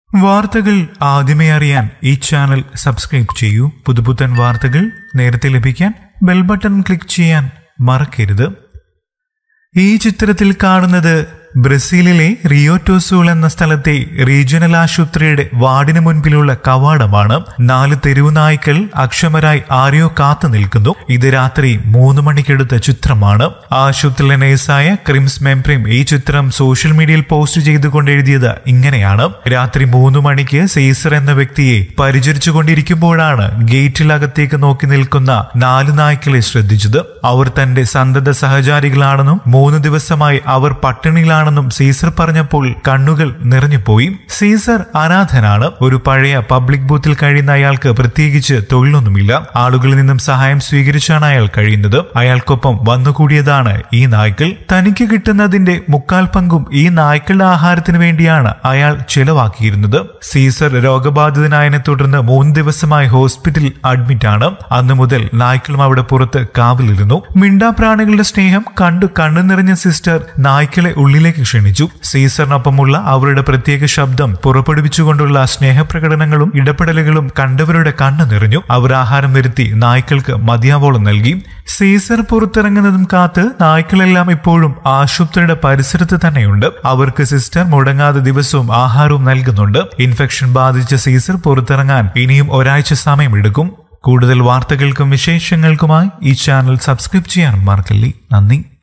വാർത്തകൾ ആദ്യമേ അറിയാൻ ഈ ചാനൽ സബ്സ്ക്രൈബ് ചെയ്യൂ പുതുപുത്തൻ വാർത്തകൾ നേരത്തെ ലഭിക്കാൻ ബെൽ ബട്ടൺ ക്ലിക്ക് ചെയ്യാൻ മറക്കരുത് ഈ ചിത്രത്തിൽ കാണുന്നത് ബ്രസീലിലെ റിയോ ടോസൂൾ എന്ന സ്ഥലത്തെ റീജിയണൽ ആശുപത്രിയുടെ വാർഡിന് മുൻപിലുള്ള കവാടമാണ് നാല് തെരുവു നായ്ക്കൾ അക്ഷമരായി ആരെയോ കാത്തു നിൽക്കുന്നു ഇത് രാത്രി മൂന്ന് മണിക്കെടുത്ത ചിത്രമാണ് ആശുപത്രിയിലെ നേഴ്സായ ക്രിംസ് മെംപ്രിം ഈ ചിത്രം സോഷ്യൽ മീഡിയയിൽ പോസ്റ്റ് ചെയ്തുകൊണ്ട് എഴുതിയത് ഇങ്ങനെയാണ് രാത്രി മൂന്ന് മണിക്ക് സീസർ എന്ന വ്യക്തിയെ പരിചരിച്ചു കൊണ്ടിരിക്കുമ്പോഴാണ് ഗേറ്റിലകത്തേക്ക് നോക്കി നിൽക്കുന്ന നാല് നായ്ക്കളെ ശ്രദ്ധിച്ചത് അവർ തന്റെ സന്തത സഹചാരികളാണെന്നും മൂന്ന് ദിവസമായി അവർ പട്ടിണിയിലാണെന്നും സീസർ പറഞ്ഞപ്പോൾ കണ്ണുകൾ നിറഞ്ഞുപോയി സീസർ അനാഥനാണ് ഒരു പഴയ പബ്ലിക് ബൂത്തിൽ കഴിയുന്ന അയാൾക്ക് പ്രത്യേകിച്ച് തൊഴിലൊന്നുമില്ല ആളുകളിൽ നിന്നും സഹായം സ്വീകരിച്ചാണ് അയാൾ കഴിയുന്നത് അയാൾക്കൊപ്പം വന്നുകൂടിയതാണ് ഈ നായ്ക്കൾ തനിക്ക് കിട്ടുന്നതിന്റെ മുക്കാൽ പങ്കും ഈ നായ്ക്കളുടെ ആഹാരത്തിന് വേണ്ടിയാണ് അയാൾ ചെലവാക്കിയിരുന്നത് സീസർ രോഗബാധിതനായതിനെ തുടർന്ന് മൂന്ന് ദിവസമായി ഹോസ്പിറ്റലിൽ അഡ്മിറ്റ് ആണ് അന്നു മുതൽ നായ്ക്കളും അവിടെ പുറത്ത് കാവലിരുന്നു മിണ്ടാപ്രാണികളുടെ സ്നേഹം കണ്ടു കണ്ണു നിറഞ്ഞ സിസ്റ്റർ നായ്ക്കളെ ഉള്ളിലേക്ക് ക്ഷണിച്ചു സീസറിനൊപ്പമുള്ള അവരുടെ പ്രത്യേക ശബ്ദം പുറപ്പെടുവിച്ചുകൊണ്ടുള്ള സ്നേഹപ്രകടനങ്ങളും ഇടപെടലുകളും കണ്ടവരുടെ കണ്ണു നിറഞ്ഞു അവർ ആഹാരം വരുത്തി നായ്ക്കൾക്ക് മതിയാവോളം നൽകി സീസർ പുറത്തിറങ്ങുന്നതും കാത്ത് നായ്ക്കളെല്ലാം ഇപ്പോഴും ആശുപത്രിയുടെ പരിസരത്ത് തന്നെയുണ്ട് അവർക്ക് സിസ്റ്റർ മുടങ്ങാതെ ദിവസവും ആഹാരവും നൽകുന്നുണ്ട് ഇൻഫെക്ഷൻ ബാധിച്ച സീസർ പുറത്തിറങ്ങാൻ ഇനിയും ഒരാഴ്ച സമയമെടുക്കും കൂടുതൽ വാർത്തകൾക്കും വിശേഷങ്ങൾക്കുമായി ഈ ചാനൽ സബ്സ്ക്രൈബ് ചെയ്യാൻ മറക്കല്ലേ നന്ദി